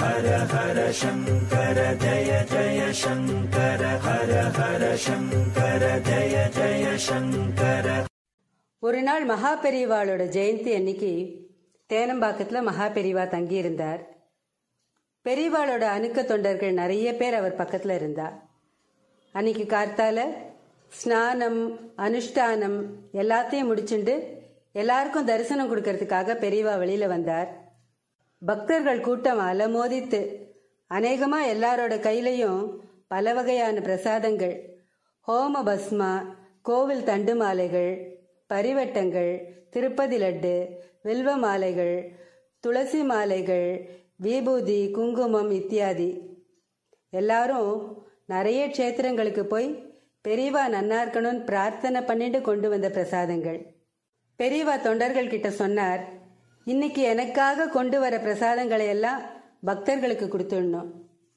ஹர ஹர சங்கர ஜய ஜய சங்கர ஹர ஹர சங்கர ஜய ஜய சங்கர ஒரு நாள் மகா பெரியவாளோட ஜெயந்தி அன்னைக்கு தேனம்பாக்கத்துல மகா பெரியவா தங்கி இருந்தார் பெரியவாளோட அணுக்க தொண்டர்கள் நிறைய பேர் அவர் பக்கத்துல இருந்தா அன்னைக்கு கார்த்தால ஸ்நானம் அனுஷ்டானம் எல்லாத்தையும் முடிச்சுண்டு எல்லாருக்கும் தரிசனம் கொடுக்கறதுக்காக பெரியவா வெளியில வந்தார் பக்தர்கள் கூட்டம் அலமோதித்து அநேகமா எல்லாரோட கையிலையும் பல வகையான பிரசாதங்கள் ஹோம பஸ்மா கோவில் தண்டு மாலைகள் பரிவட்டங்கள் திருப்பதி லட்டு வில்வ மாலைகள் துளசி மாலைகள் விபூதி குங்குமம் இத்தியாதி எல்லாரும் நிறைய க்ஷேத்திரங்களுக்கு போய் பெரியவா நன்னா இருக்கணும்னு பிரார்த்தனை பண்ணிட்டு கொண்டு வந்த பிரசாதங்கள் பெரியவா தொண்டர்கள் கிட்ட சொன்னார் இன்னைக்கு எனக்காக கொண்டு வர பிரசாதங்களை எல்லாம் பக்தர்களுக்கு கொடுத்துடணும்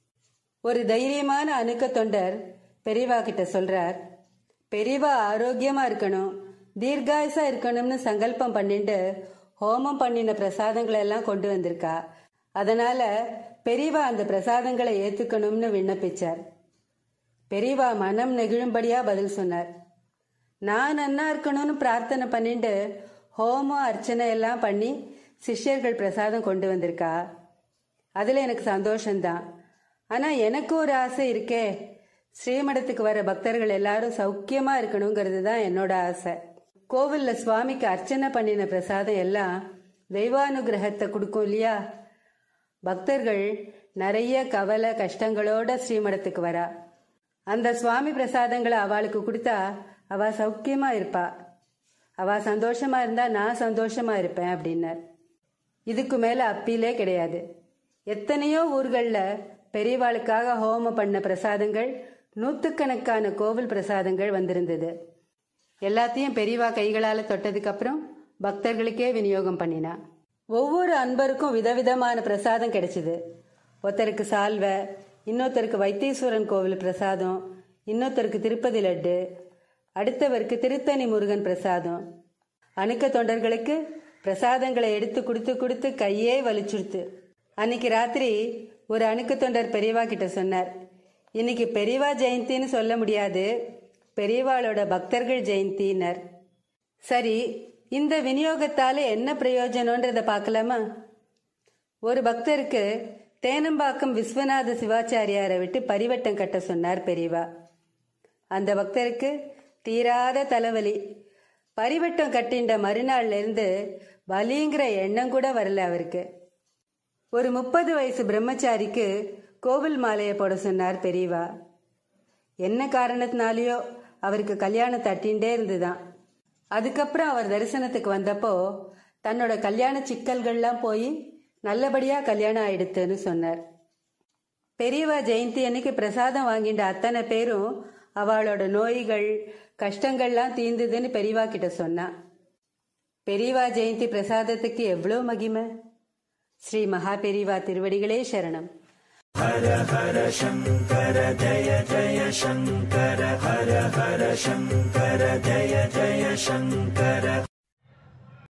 ஒரு தைரியமான அணுக்க தொண்டர் பெரியவா கிட்ட சொல்றார் பெரியவா ஆரோக்கியமா இருக்கணும் தீர்காயுசா இருக்கணும்னு சங்கல்பம் பண்ணிட்டு ஹோமம் பண்ணின பிரசாதங்களை எல்லாம் கொண்டு வந்திருக்கா அதனால பெரியவா அந்த பிரசாதங்களை ஏத்துக்கணும்னு விண்ணப்பிச்சார் பெரியவா மனம் நெகிழும்படியா பதில் சொன்னார் நான் நன்னா இருக்கணும்னு பிரார்த்தனை பண்ணிட்டு ஹோமம் அர்ச்சனை எல்லாம் பண்ணி சிஷ்யர்கள் பிரசாதம் கொண்டு வந்திருக்கா அதுல எனக்கு சந்தோஷம்தான் ஆனா எனக்கு ஒரு ஆசை இருக்கே ஸ்ரீமடத்துக்கு வர பக்தர்கள் எல்லாரும் சௌக்கியமா இருக்கணுங்கிறது தான் என்னோட ஆசை கோவில்ல சுவாமிக்கு அர்ச்சனை பண்ணின பிரசாதம் எல்லாம் தெய்வானுகிரகத்தை கொடுக்கும் இல்லையா பக்தர்கள் நிறைய கவலை கஷ்டங்களோட ஸ்ரீமடத்துக்கு வரா அந்த சுவாமி பிரசாதங்களை அவளுக்கு கொடுத்தா அவ சௌக்கியமா இருப்பா அவ சந்தோஷமா இருந்தா நான் சந்தோஷமா இருப்பேன் அப்படின்னார் இதுக்கு மேல அப்பீலே கிடையாது எத்தனையோ ஊர்கள்ல பெரியவாளுக்காக ஹோமம் பண்ண பிரசாதங்கள் நூத்துக்கணக்கான கோவில் பிரசாதங்கள் வந்திருந்தது எல்லாத்தையும் பெரியவா கைகளால தொட்டதுக்கு அப்புறம் பக்தர்களுக்கே விநியோகம் பண்ணினா ஒவ்வொரு அன்பருக்கும் விதவிதமான பிரசாதம் கிடைச்சது ஒருத்தருக்கு சால்வை இன்னொருத்தருக்கு வைத்தீஸ்வரன் கோவில் பிரசாதம் இன்னொருத்தருக்கு திருப்பதி லட்டு அடுத்தவருக்கு திருத்தணி முருகன் பிரசாதம் அணுக்க தொண்டர்களுக்கு பிரசாதங்களை எடுத்து கொடுத்து கொடுத்து கையே வலிச்சுடுத்து அன்னைக்கு ராத்திரி ஒரு அணுக்க தொண்டர் பெரியவா கிட்ட சொன்னார் இன்னைக்கு பெரியவா ஜெயந்தின்னு சொல்ல முடியாது பெரியவாளோட பக்தர்கள் ஜெயந்தினர் சரி இந்த விநியோகத்தால என்ன பிரயோஜனம்ன்றத பார்க்கலாமா ஒரு பக்தருக்கு தேனம்பாக்கம் விஸ்வநாத சிவாச்சாரியாரை விட்டு பரிவட்டம் கட்ட சொன்னார் பெரியவா அந்த பக்தருக்கு தீராத தலைவலி பரிவட்டம் கட்டின்ற மறுநாள்ல இருந்து வலிங்கிற எண்ணம் கூட வரல அவருக்கு ஒரு முப்பது வயசு பிரம்மச்சாரிக்கு கோவில் மாலையை போட சொன்னார் பெரியவா என்ன காரணத்தினாலேயோ அவருக்கு கல்யாணம் தட்டின்ண்டே இருந்துதான் அதுக்கப்புறம் அவர் தரிசனத்துக்கு வந்தப்போ தன்னோட கல்யாண சிக்கல்கள்லாம் போய் நல்லபடியா கல்யாணம் ஆயிடுத்துன்னு சொன்னார் பெரியவா ஜெயந்தி அன்னைக்கு பிரசாதம் வாங்கிட்ட அத்தனை பேரும் அவளோட நோய்கள் கஷ்டங்கள்லாம் தீர்ந்ததுன்னு பெரியவா கிட்ட சொன்னா பெரியவா ஜெயந்தி பிரசாதத்துக்கு எவ்வளோ மகிமை ஸ்ரீ மகா பெரியவா திருவடிகளே சரணம் ஹர ஹர சங்கர ஜய ஜய சங்கர ஹர ஹர சங்கர ஜய ஜய சங்கர